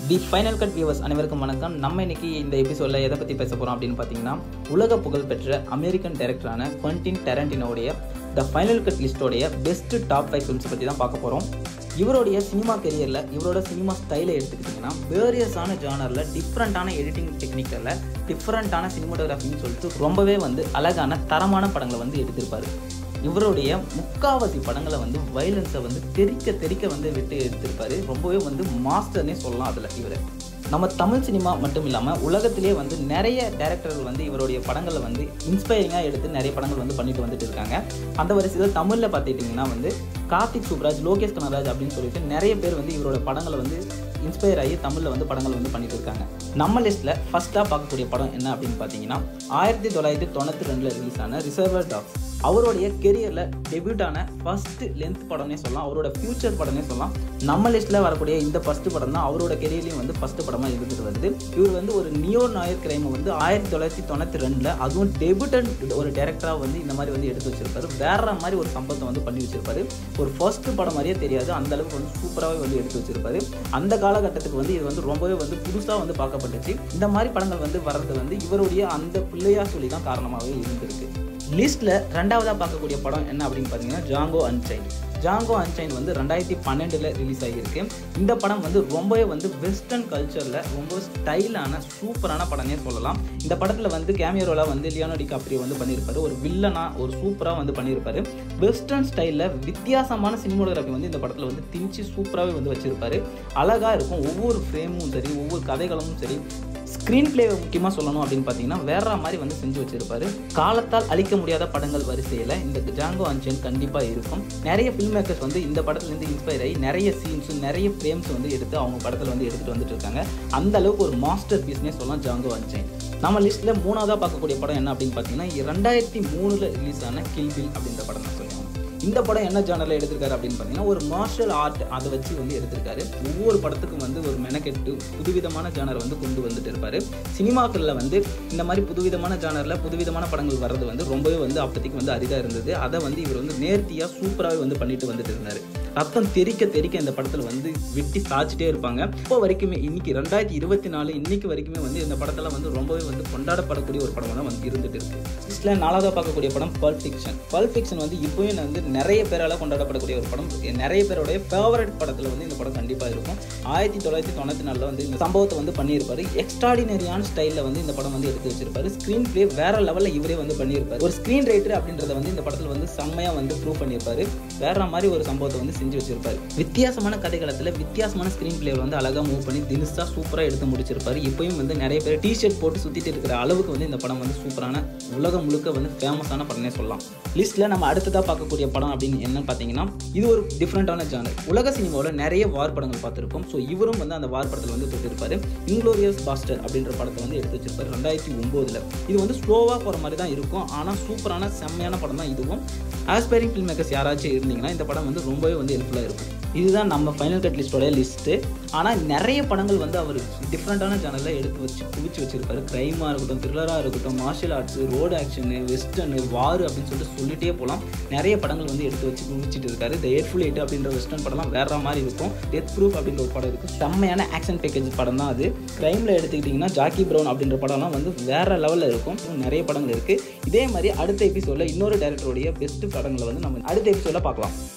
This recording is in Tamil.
தி ஃபைனல் கட் வியூவர்ஸ் அனைவருக்கும் வணக்கம் நம்ம இன்னைக்கு இந்த எபிசோடில் எதை பற்றி பேச போகிறோம் அப்படின்னு பார்த்தீங்கன்னா உலக புகழ் பெற்ற அமெரிக்கன் டைரக்டரான குவென்டின் டெரண்டினோடைய த ஃபைனல் கட் லிஸ்டோடைய பெஸ்ட் டாப் ஃபைவ் ஃபிலிம்ஸ் பற்றி தான் பார்க்க போகிறோம் இவருடைய சினிமா கெரியரில் இவரோட சினிமா ஸ்டைலை எடுத்துக்கிட்டிங்கன்னா வேரியஸான ஜானரில் டிஃப்ரெண்ட்டான எடிட்டிங் டெக்னிக்கலில் டிஃப்ரெண்ட்டான சினிமாட்டோகிராஃபின்னு சொல்லிட்டு ரொம்பவே வந்து அழகான தரமான படங்களை வந்து எடுத்திருப்பார் இவருடைய முக்காவாசி படங்களை வந்து வயலன்ஸை வந்து தெறிக்க தெறிக்க வந்து விட்டு எடுத்திருப்பாரு ரொம்பவே வந்து மாஸ்டர்னே சொல்லலாம் அதில் இவர் நம்ம தமிழ் சினிமா மட்டும் இல்லாமல் உலகத்திலே வந்து நிறைய டேரக்டர்கள் வந்து இவருடைய படங்களை வந்து இன்ஸ்பைரிங்காக எடுத்து நிறைய படங்கள் வந்து பண்ணிட்டு வந்துட்டு இருக்காங்க அந்த வரிசையில் தமிழில் பார்த்துட்டிங்கன்னா வந்து கார்த்திக் சுப்ராஜ் லோகேஷ் கனராஜ் அப்படின்னு சொல்லிட்டு நிறைய பேர் வந்து இவரோட படங்களை வந்து இன்ஸ்பயர் ஆகி தமிழில் வந்து படங்கள் வந்து பண்ணிட்டு இருக்காங்க நம்ம லிஸ்ட்டில் ஃபஸ்ட்டாக பார்க்கக்கூடிய படம் என்ன அப்படின்னு பார்த்தீங்கன்னா ஆயிரத்தி தொள்ளாயிரத்தி தொண்ணூற்றி ரெண்டில் ரிலீஸ் ஆன ரிசர்வர் டாக்ஸ் அவருடைய கெரியரில் டெபியூட்டான ஃபர்ஸ்ட் லென்த் படம்னே சொல்லலாம் அவரோட ஃபியூச்சர் படம்னே சொல்லலாம் நம்ம லிஸ்ட்டில் வரக்கூடிய இந்த ஃபர்ஸ்ட் படம் தான் அவரோட கெரியர்லையும் வந்து ஃபர்ஸ்ட் படமாக இருந்துட்டு வருது இவர் வந்து ஒரு நியோ நாயர் கிரைமை வந்து ஆயிரத்தி தொள்ளாயிரத்தி தொண்ணூற்றி ரெண்டில் அதுவும் டெபியூட்டன் ஒரு டேரக்டராக வந்து இந்த மாதிரி வந்து எடுத்து வச்சிருப்பாரு வேற மாதிரி ஒரு சம்பவத்தை வந்து பண்ணி வச்சிருப்பாரு ஒரு ஃபர்ஸ்ட் படம் மாதிரியே தெரியாது அந்த அளவுக்கு வந்து சூப்பராகவே வந்து எடுத்து வச்சிருப்பாரு அந்த காலகட்டத்துக்கு வந்து இது வந்து ரொம்பவே வந்து புதுசாக வந்து பார்க்கப்பட்டுச்சு இந்த மாதிரி படங்கள் வந்து வர்றது வந்து இவருடைய அந்த பிள்ளையா சொல்லி தான் காரணமாகவே இருந்திருக்கு லிஸ்ட்டில் ரெண்டாவதாக பார்க்கக்கூடிய படம் என்ன அப்படின்னு பார்த்தீங்கன்னா ஜாங்கோ அன்சைன் ஜாங்கோ அன்சைன் வந்து ரெண்டாயிரத்தி பன்னெண்டில் ரிலீஸ் ஆகியிருக்கு இந்த படம் வந்து ரொம்பவே வந்து வெஸ்டர்ன் கல்ச்சரில் ரொம்ப ஸ்டைலான சூப்பரான படமே சொல்லலாம் இந்த படத்தில் வந்து கேமியோரோலாக வந்து லியோனோ டிகாப்ரியோ வந்து பண்ணியிருப்பாரு ஒரு வில்லனாக ஒரு சூப்பராக வந்து பண்ணியிருப்பாரு வெஸ்டர்ன் ஸ்டைலில் வித்தியாசமான சினிமோகிராஃபி வந்து இந்த படத்தில் வந்து திணிச்சு சூப்பராகவே வந்து வச்சிருப்பாரு அழகாக இருக்கும் ஒவ்வொரு ஃப்ரேமும் சரி ஒவ்வொரு கதைகளும் சரி ஸ்க்ரீன் பிளேவை முக்கியமாக சொல்லணும் அப்படின்னு பார்த்தீங்கன்னா வேற மாதிரி வந்து செஞ்சு வச்சிருப்பாரு காலத்தால் அழிக்க முடியாத படங்கள் வரிசையில் இந்த ஜாங்கோ அன்சைன் கண்டிப்பாக இருக்கும் நிறைய ஃபில்ம் மேக்கர்ஸ் வந்து இந்த படத்துலேருந்து இன்ஸ்பயர் ஆகி நிறைய சீன்ஸ் நிறைய ஃப்ரேம்ஸ் வந்து எடுத்து அவங்க படத்தில் வந்து எடுத்துகிட்டு வந்துட்டு இருக்காங்க அந்த அளவுக்கு ஒரு மாஸ்டர் பீஸ்னே சொல்லலாம் ஜாங்கோ அன்சைன் நம்ம லிஸ்ட்டில் மூணாவதாக பார்க்கக்கூடிய படம் என்ன அப்படின்னு பார்த்தீங்கன்னா ரெண்டாயிரத்தி மூணில் ரிலீஸ் ஆன கில்பில் அப்படின்ற படம் தான் சொல்லுவாங்க இந்த படம் என்ன ஜானரில் எடுத்திருக்காரு அப்படின்னு பார்த்தீங்கன்னா ஒரு மார்ஷல் ஆர்ட் அதை வச்சு வந்து எடுத்திருக்காரு ஒவ்வொரு படத்துக்கும் வந்து ஒரு மெனக்கெட்டு புதுவிதமான ஜானர் வந்து கொண்டு வந்துட்டு இருப்பாரு சினிமாக்களில் வந்து இந்த மாதிரி புதுவிதமான ஜானரில் புதுவிதமான படங்கள் வர்றது வந்து ரொம்பவே வந்து அப்போதைக்கு வந்து அரிதாக இருந்தது அதை வந்து இவர் வந்து நேர்த்தியாக சூப்பராகவே வந்து பண்ணிட்டு வந்துட்டு இருந்தார் ரத்தம் தெறிக்க தெறிக்க இந்த படத்தில் வந்து வெட்டி சாச்சிட்டே இருப்பாங்க இப்போ வரைக்குமே இன்னைக்கு ரெண்டாயிரத்தி இருபத்தி நாலு இன்னைக்கு வரைக்குமே வந்து இந்த படத்தில் வந்து ரொம்பவே வந்து கொண்டாடப்படக்கூடிய ஒரு படமாக தான் வந்து இருந்துட்டு இருக்கு லிஸ்ட்டில் நாலாவதாக பார்க்கக்கூடிய படம் பல் ஃபிக்ஷன் பல் ஃபிக்ஷன் வந்து இப்போயும் வந்து நிறைய பேரால் கொண்டாடப்படக்கூடிய ஒரு படம் நிறைய பேருடைய ஃபேவரட் படத்தில் வந்து இந்த படம் கண்டிப்பாக இருக்கும் ஆயிரத்தி தொள்ளாயிரத்தி தொண்ணூற்றி நாலில் வந்து இந்த சம்பவத்தை வந்து பண்ணியிருப்பாரு எக்ஸ்ட்ராடினரியான ஸ்டைலில் வந்து இந்த படம் வந்து எடுத்து வச்சிருப்பாரு ஸ்க்ரீன் பிளே வேற லெவலில் இவரே வந்து பண்ணியிருப்பாரு ஒரு ஸ்க்ரீன் ரைட்டர் அப்படின்றத வந்து இந்த படத்தில் வந்து செம்மையாக வந்து ப்ரூவ் பண்ணியிருப்பாரு வேற மாதிரி ஒரு சம்பவத்தை வந்து செஞ்சு வச்சிருப்பாரு வித்தியாசமான கதைகளத்தில் வித்தியாசமான ஸ்க்ரீன் பிளே வந்து அழகாக மூவ் பண்ணி தினுசா சூப்பராக எடுத்து முடிச்சிருப்பாரு இப்போயும் வந்து நிறைய பேர் டிஷர்ட் போட்டு சுற்றிட்டு இருக்கிற அளவுக்கு வந்து இந்த படம் வந்து சூப்பரான உலகம் முழுக்க வந்து ஃபேமஸான படம்னே சொல்லலாம் லிஸ்ட்டில் நம்ம அடுத்ததாக பார்க்கக்கூடிய படம் அப்படின்னு என்னன்னு பார்த்தீங்கன்னா இது ஒரு டிஃப்ரெண்ட்டான ஜானர் உலக சினிமாவில் நிறைய வார் படங்கள் பார்த்துருக்கோம் ஸோ இவரும் வந்து அந்த வார் படத்தில் வந்து தொட்டிருப்பாரு இன்க்ளோரியஸ் பாஸ்டர் அப்படின்ற படத்தை வந்து எடுத்து வச்சிருப்பாரு ரெண்டாயிரத்தி ஒம்போதில் இது வந்து ஸ்லோவாக போகிற மாதிரி தான் இருக்கும் ஆனால் சூப்பரான செம்மையான படம் தான் இதுவும் ஆஸ்பைரிங் ஃபில்ம் மேக்கர்ஸ் யாராச்சும் இருந்தீங்கன்னா இந்த படம் வந்து ரொம்பவே வந்து ஹெல்ப்ஃபுல்லாக இருக்கும் இதுதான் நம்ம ஃபைனல் கட் லிஸ்டோட லிஸ்ட்டு ஆனால் நிறைய படங்கள் வந்து அவர் டிஃப்ரெண்ட்டான சேனலில் எடுத்து வச்சு குவிச்சு வச்சிருப்பாரு க்ரைமாக இருக்கட்டும் த்ரில்லராக இருக்கட்டும் martial arts road action western war அப்படின்னு சொல்லிட்டு சொல்லிட்டே போகலாம் நிறைய படங்கள் வந்து எடுத்து வச்சு குவிச்சிட்டு இருக்காரு த எயிட்ஃபுல் எயிட் அப்படின்ற வெஸ்டர்ன் படம்லாம் வேற மாதிரி இருக்கும் டெத் ப்ரூஃப் அப்படின்ற ஒரு படம் இருக்குது செம்மையான ஆக்ஷன் பேக்கேஜ் படம் தான் அது க்ரைமில் எடுத்துக்கிட்டிங்கன்னா ஜாக்கி ப்ரௌன் அப்படின்ற படம்லாம் வந்து வேற லெவலில் இருக்கும் இன்னும் நிறைய படங்கள் இருக்குது இதே மாதிரி அடுத்த எபிசோடில் இன்னொரு டேரக்டருடைய பெஸ்ட் படங்களை வந்து நம்ம அடுத்த எபிசோடில் பார்க்கலாம்